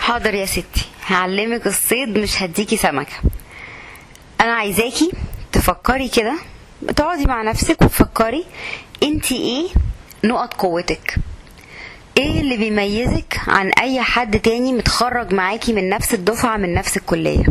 حاضر يا ستي هعلمك الصيد مش هديكي سمكة انا عايزاكي تفكري كده تقعدي مع نفسك وتفكري انت ايه نقط قوتك ايه اللي بيميزك عن اي حد تاني متخرج معاكي من نفس الدفعة من نفس الكلية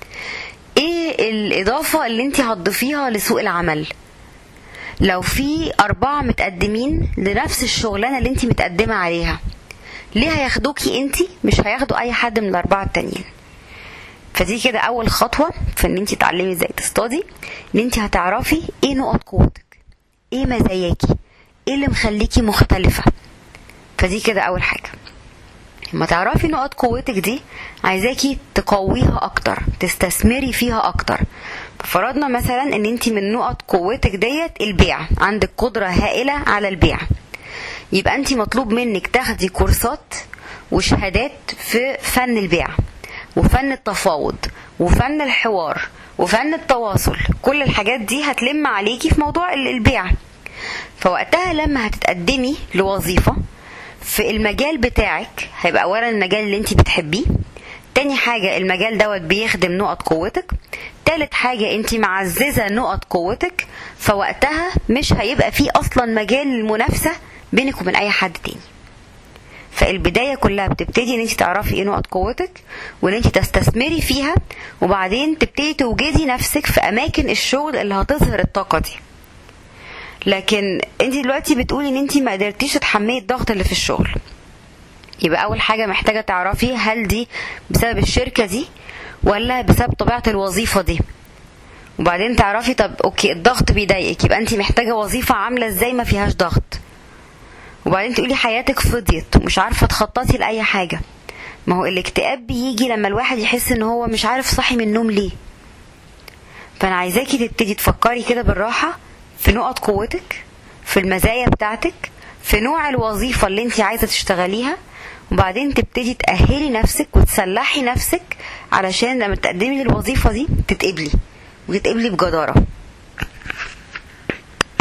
ايه الاضافة اللي انت هتضيفيها لسوق العمل لو في اربعة متقدمين لنفس الشغلانة اللي انت متقدمة عليها ليه هياخدوكي انت مش هياخدوا اي حد من الاربعة التانيين فدي كده اول خطوة في ان انت تتعلمي ازاي تصطادي ان انت هتعرفي ايه نقط قوتك ايه مزاياكي ايه اللي مخليكي مختلفة فدي كده اول حاجة لما تعرفي نقط قوتك دي عايزاكي تقويها اكتر تستثمري فيها اكتر فرضنا مثلا ان انت من نقط قوتك ديت البيع عندك قدرة هائلة على البيع يبقى انت مطلوب منك تاخدي كورسات وشهادات في فن البيع وفن التفاوض وفن الحوار وفن التواصل كل الحاجات دي هتلم عليكي في موضوع البيع فوقتها لما هتتقدمي لوظيفة في المجال بتاعك هيبقى اولا المجال اللي انت بتحبيه تاني حاجة المجال دوت بيخدم نقط قوتك تالت حاجة انت معززة نقط قوتك فوقتها مش هيبقى فيه اصلا مجال للمنافسة بينك وبين اي حد تاني فالبداية كلها بتبتدي ان انت تعرفي ايه نقط قوتك وان انت تستثمري فيها وبعدين تبتدي توجدي نفسك في اماكن الشغل اللي هتظهر الطاقة دي لكن انت دلوقتي بتقولي ان انت ما قدرتيش تتحملي الضغط اللي في الشغل يبقى اول حاجة محتاجة تعرفي هل دي بسبب الشركة دي ولا بسبب طبيعة الوظيفة دي وبعدين تعرفي طب اوكي الضغط بيضايقك يبقى انت محتاجة وظيفة عاملة ازاي ما فيهاش ضغط وبعدين تقولي حياتك فضيت ومش عارفة تخططي لأي حاجة ما هو الاكتئاب بيجي لما الواحد يحس ان هو مش عارف صاحي من النوم ليه فانا عايزاكي تبتدي تفكري كده بالراحة في نقط قوتك في المزايا بتاعتك في نوع الوظيفة اللي انت عايزة تشتغليها وبعدين تبتدي تأهلي نفسك وتسلحي نفسك علشان لما تقدمي للوظيفة دي تتقبلي وتتقبلي بجدارة